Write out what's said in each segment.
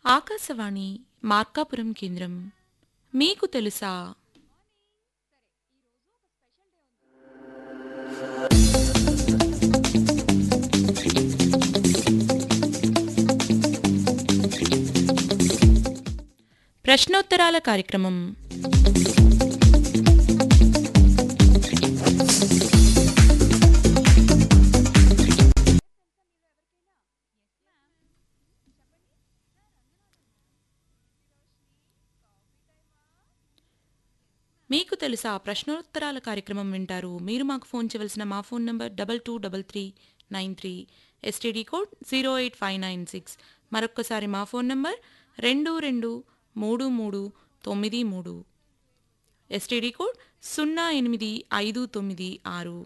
ఆకాశవాణి మార్కాపురం కేంద్రం మీకు తెలుసా ప్రశ్నోత్తరాల కార్యక్రమం మీకు తెలుసా ప్రశ్నోత్తరాల కార్యక్రమం వింటారు మీరు మాకు ఫోన్ చేయవలసిన మా phone number double two double three nine three STD code zero eight five nine six మరొక్కసారి మా ఫోన్ నంబర్ రెండు రెండు మూడు మూడు తొమ్మిది మూడు ఎస్టీడీ కోడ్ సున్నా ఎనిమిది ఐదు తొమ్మిది ఆరు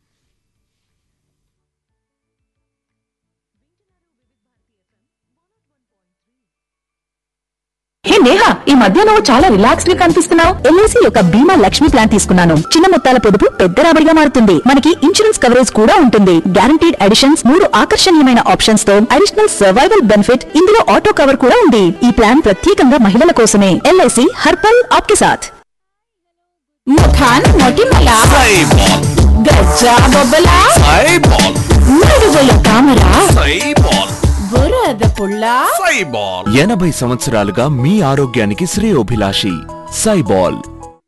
హే నేహా ఈ మధ్య నువ్వు చాలా రిలాక్స్డ్ గా కనిపిస్తున్నావు ఎల్ఐసి యొక్క బీమా లక్ష్మి ప్లాన్ తీసుకున్నాను చిన్న మొత్తాల పొదుపు పెద్ద రాబడిగా మారుతుంది మనకి ఇన్సూరెన్స్ కవరేజ్ కూడా ఉంటుంది గ్యారంటీడ్ అడిషన్స్ మూడు ఆకర్షణీయమైన ఆప్షన్స్ తో అడిషనల్ సర్వైవల్ బెనిఫిట్ ఇందులో ఆటో కవర్ కూడా ఉంది ఈ ప్లాన్ ప్రత్యేకంగా మహిళల కోసమే ఎల్ఐసి హర్పల్ ఆప్కే సాథ్ ముఖాన్ మొటిమల సైబాల్ గజ్జా బొబ్బల సైబాల్ నడుగుల తామర సైబాల్ బురద పుల్ల సైబాల్ ఎనభై సంవత్సరాలుగా మీ ఆరోగ్యానికి శ్రేయోభిలాషి సైబాల్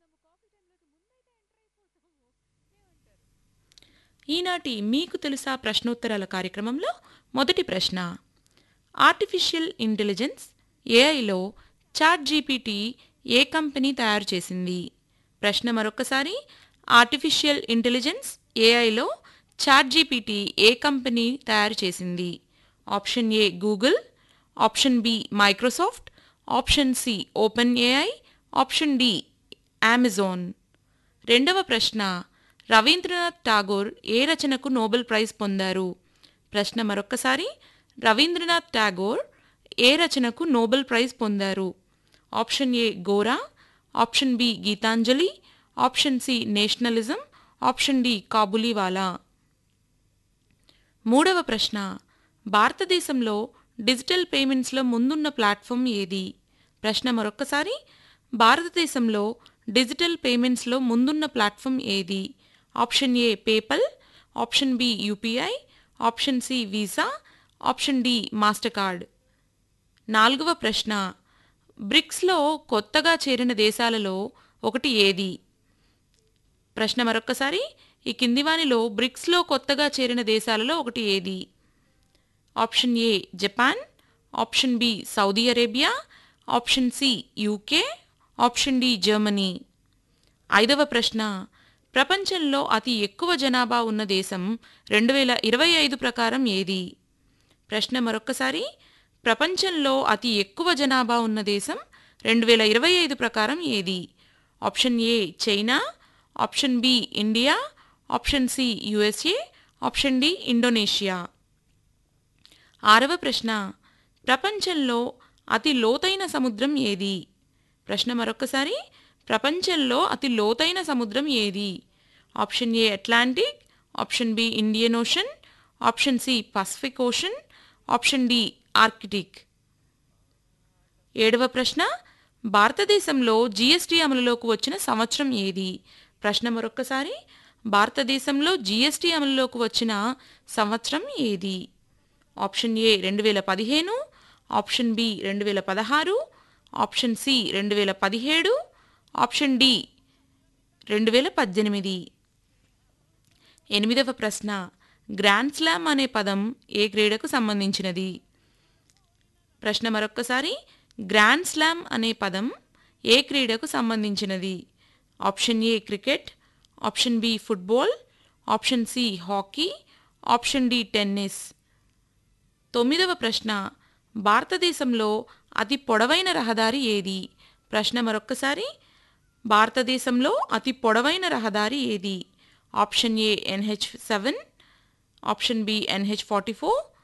ఈనాటి మీకు తెలుసా ప్రశ్నోత్తరాల కార్యక్రమంలో మొదటి ప్రశ్న ఆర్టిఫిషియల్ ఇంటెలిజెన్స్ ఏఐలో చాట్ జీపీటీ ఏ కంపెనీ తయారు చేసింది ప్రశ్న మరొకసారి ఆర్టిఫిషియల్ ఇంటెలిజెన్స్ ఏఐలో చాట్ జీపీటీ ఏ కంపెనీ తయారు చేసింది option A Google option B Microsoft option C open AI option D Amazon రెండవ ప్రశ్న రవీంద్రనాథ్ ఠాగూర్ ఏ రచనకు నోబెల్ ప్రైజ్ పొందారు ప్రశ్న మరొక్కసారి రవీంద్రనాథ్ ఠాగూర్ ఏ రచనకు నోబెల్ ప్రైజ్ పొందారు option A Gora option B Gitanjali option C nationalism option D Kabuliwala మూడవ ప్రశ్న భారతదేశంలో డిజిటల్ పేమెంట్స్లో ముందున్న ప్లాట్ఫామ్ ఏది ప్రశ్న మరొక్కసారి భారతదేశంలో డిజిటల్ పేమెంట్స్లో ముందున్న ప్లాట్ఫామ్ ఏది option A PayPal option B UPI option C Visa option D master card నాలుగవ ప్రశ్న బ్రిక్స్లో కొత్తగా చేరిన దేశాలలో ఒకటి ఏది ప్రశ్న మరొక్కసారి ఈ కింది వానిలో బ్రిక్స్లో కొత్తగా చేరిన దేశాలలో ఒకటి ఏది option A Japan option B Saudi Arabia option C UK option D Germany ఐదవ ప్రశ్న ప్రపంచంలో అతి ఎక్కువ జనాభా ఉన్న దేశం రెండు వేల ఇరవై ఐదు ప్రకారం ఏది ప్రశ్న మరొక్కసారి ప్రపంచంలో అతి ఎక్కువ జనాభా ఉన్న దేశం రెండు వేల ఇరవై ఐదు ప్రకారం ఏది option A China option B India option C USA option D Indonesia ఆరవ ప్రశ్న ప్రపంచంలో అతి లోతైన సముద్రం ఏది ప్రశ్న మరొకసారి ప్రపంచంలో అతి లోతైన సముద్రం ఏది option A Atlantic option B Indian ocean option C Pacific ocean option D Arctic ఏడవ ప్రశ్న భారతదేశంలో జీఎస్టీ అమలులోకి వచ్చిన సంవత్సరం ఏది ప్రశ్న మరొక్కసారి భారతదేశంలో జీఎస్టీ అమలులోకి వచ్చిన సంవత్సరం ఏది ఆప్షన్ ఏ రెండు వేల పదిహేను ఆప్షన్ బి రెండు వేల పదహారు ఆప్షన్ సి రెండు వేల పదిహేడు ఆప్షన్ డి రెండు వేల పద్దెనిమిది ఎనిమిదవ ప్రశ్న గ్రాండ్ స్లామ్ అనే పదం ఏ క్రీడకు సంబంధించినది ప్రశ్న మరొక్కసారి గ్రాండ్ స్లామ్ అనే పదం ఏ క్రీడకు సంబంధించినది option A cricket option B football option C hockey option D tennis తొమ్మిదవ ప్రశ్న భారతదేశంలో అతి పొడవైన రహదారి ఏది ప్రశ్న మరొక్కసారి భారతదేశంలో అతి పొడవైన రహదారి ఏది option A NH seven option B NH forty four